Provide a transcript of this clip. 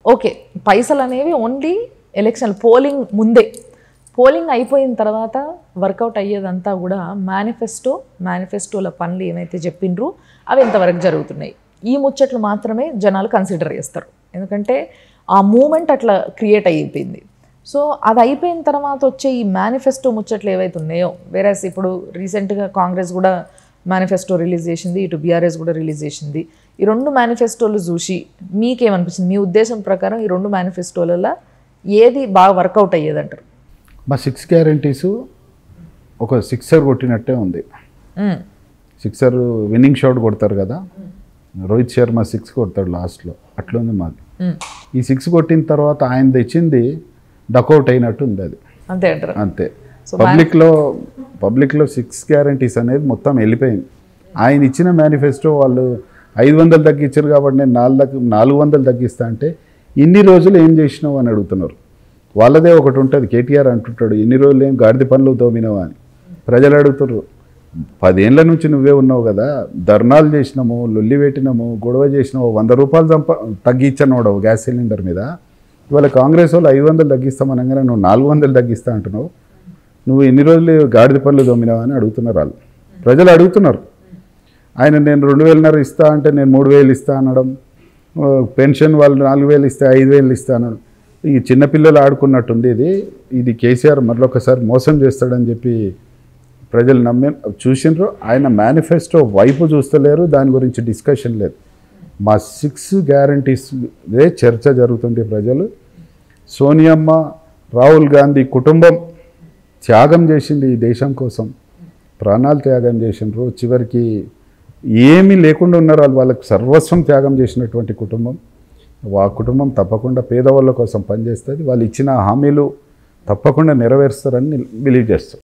Okay పైసలు అనేవి only election polling ముందే పోలింగ్ అయిపోయిన తర్వాత వర్కౌట్ అయ్యేదంతా కూడా మేనిఫెస్టో మేనిఫెస్టోల పనులు ఏమైతే చెప్పిండ్రు అవి ఎంతవరకు జరుగుతున్నాయి ఈ ముచ్చట్లు మాత్రమే జనాలు కన్సిడర్ చేస్తారు ఎందుకంటే ఆ మూమెంట్ అట్లా క్రియేట్ అయిపోయింది సో అది అయిపోయిన తర్వాత వచ్చే ఈ మేనిఫెస్టో ముచ్చట్లు ఏవైతే ఉన్నాయో వేరే ఇప్పుడు రీసెంట్గా కాంగ్రెస్ కూడా మేనిఫెస్టో రిలీజ్ చేసింది ఇటు బీఆర్ఎస్ కూడా రిలీజ్ చేసింది ఈ రెండు మేనిఫెస్టోలు చూసి మీకేమనిపించింది మీ ఉద్దేశం ప్రకారం ఈ రెండు మేనిఫెస్టోలలో ఏది బాగా వర్కౌట్ అయ్యేదంటారు మా సిక్స్ గ్యారంటీస్ ఒక సిక్సర్ కొట్టినట్టే ఉంది మ్మ్. సిక్సర్ విన్నింగ్ షాట్ కొడతారు కదా రోహిత్ శర్మ సిక్స్ కొడతాడు లాస్ట్లో అట్లుంది మాది మ్మ్. ఈ సిక్స్ కొట్టిన తర్వాత ఆయన తెచ్చింది డకౌట్ అయినట్టు ఉంది అది అంతే అంటారు అంతే పబ్లిక్లో పబ్లిక్లో సిక్స్ గ్యారంటీస్ అనేది మొత్తం వెళ్ళిపోయింది ఆయన ఇచ్చిన మేనిఫెస్టో వాళ్ళు ఐదు వందలు తగ్గించారు కాబట్టి నేను నాలుగు నాలుగు వందలు తగ్గిస్తా అంటే ఇన్ని రోజులు ఏం చేసినావు అని అడుగుతున్నారు వాళ్ళదే ఒకటి ఉంటుంది కేటీఆర్ అంటుంటాడు ఇన్ని రోజులు ఏం గాడిద పనులు తోమినావా అని ప్రజలు అడుగుతారు పదేళ్ల నుంచి నువ్వే ఉన్నావు కదా ధర్నాలు చేసినాము లొల్లి పెట్టినాము గొడవ చేసినాము వంద రూపాయలు సంప తగ్గించనోడు గ్యాస్ సిలిండర్ మీద ఇవాళ కాంగ్రెస్ వాళ్ళు ఐదు వందలు తగ్గిస్తామనగానే నువ్వు నాలుగు వందలు తగ్గిస్తా అంటున్నావు నువ్వు ఎన్ని రోజులు గాడిద పనులు దొమ్మినావా అని అడుగుతున్నారు వాళ్ళు ప్రజలు అడుగుతున్నారు ఆయన నేను రెండు వేలన్నర ఇస్తా అంటే నేను మూడు వేలు ఇస్తా అనడం ఆ, పెన్షన్ వాళ్ళు నాలుగు వేలు ఇస్తే ఐదు వేలు ఇస్తా అనడం ఈ చిన్నపిల్లలు ఆడుకున్నట్టుంది ఇది ఇది కేసీఆర్ మరొకసారి మోసం చేస్తాడని చెప్పి ప్రజలు నమ్మే చూసిండ్రు ఆయన మేనిఫెస్టో వైపు చూస్తలేరు దాని గురించి డిస్కషన్ లేదు మా సిక్స్ గ్యారంటీస్ ఇదే చర్చ జరుగుతుంది ప్రజలు సోనియమ్మ రాహుల్ గాంధీ కుటుంబం త్యాగం చేసింది ఈ దేశం కోసం ప్రాణాలు త్యాగం చేసిండ్రు చివరికి ఏమీ లేకుండా ఉన్నారు వాళ్ళు వాళ్ళకి సర్వస్వం త్యాగం చేసినటువంటి కుటుంబం ఆ కుటుంబం తప్పకుండా పేదవాళ్ళ కోసం పనిచేస్తుంది వాళ్ళు ఇచ్చిన హామీలు తప్పకుండా నెరవేరుస్తారని బిలీవ్ చేస్తాం